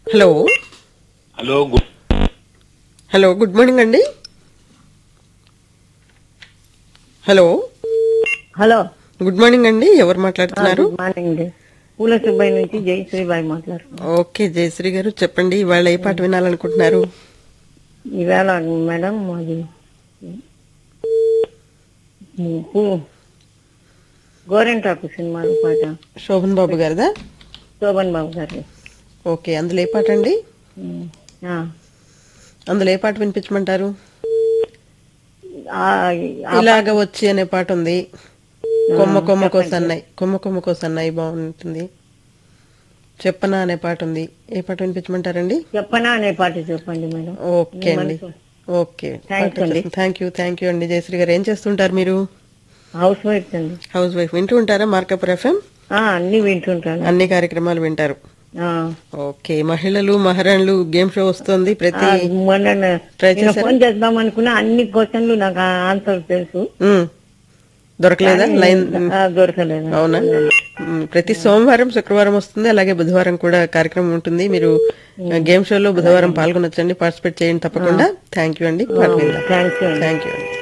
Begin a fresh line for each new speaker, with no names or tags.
Hello
hello గు-
hello good morning అండి hello
hello
good morning అండి ఎవరు మాట్లాడుతున్నారు
గుడ్ మార్నింగ్ అండి పూల సుబ్బయ్య నుంచి జయశ్రీబాయి మాట్లాడుతున్నాను
ఓకే జయశ్రీ గారు చెప్పండి ఇవాళ ఏ పాట వినాలనుకుంటున్నారు
ఈవేళ మేడం అది పూ- గోరెంటాకు సినిమాలో పాట
శోభన్ బాబు గారిదా
శోభన్ బాబు గారి
ఓకే అందులో ఏ పాట అండి
ఆ.
అందులో ఏ పాట వినిపించమంటారు
ఆ, ఆ,
ఇలాగ వచ్చి అనే పాట ఉంది కొమ్మ కొమ్మ కోసన్నాయి కొమ్మ కొమ్మ కోసన్నాయి బాగుంటుంది చెప్పనా అనే పాట ఉంది ఏ పాట వినిపించమంటారండి
చెప్పనా అనే పాట చెప్పండి మేడం
ఓకే అండి ఓకే
Thanks అండి.
థ్యాంక్ యూ థ్యాంక్ యూ అండి జయశ్రీ గారు ఏం చేస్తుంటారు మీరు
హౌస్ వైఫ్ అండి
హౌస్ వైఫ్ వింటూ ఉంటారా మార్కప్ ఎఫ్ఎం
ఆ, అన్ని వింటుంటాను
అన్ని కార్యక్రమాలు వింటారు
ఆ.
ఓకే మహిళలు మహారాణులు గేమ్ షో వస్తుంది
ఆ,
ప్రతి
మొన్న
Try
నేను
చేశారా?
ఫోన్ చేద్దాం అనుకున్నా అన్ని క్వశ్చన్లు నాకు ఆన్సర్ తెలుసు
ఉమ్. దొరకలేదా లైన్
ఆ, దొరకలేదు
అవునా ఉమ్, ప్రతి సోమవారం శుక్రవారం వస్తుంది అలాగే బుధవారం కూడా కార్యక్రమం ఉంటుంది మీరు గేమ్ షోలో బుధవారం పాల్గొనొచ్చండి పార్టిసిపేట్ చేయండి తప్పకుండా థ్యాంక్ యూ అండి పాట విందాం
థ్యాంక్స్
థ్యాంక్ యూ అండి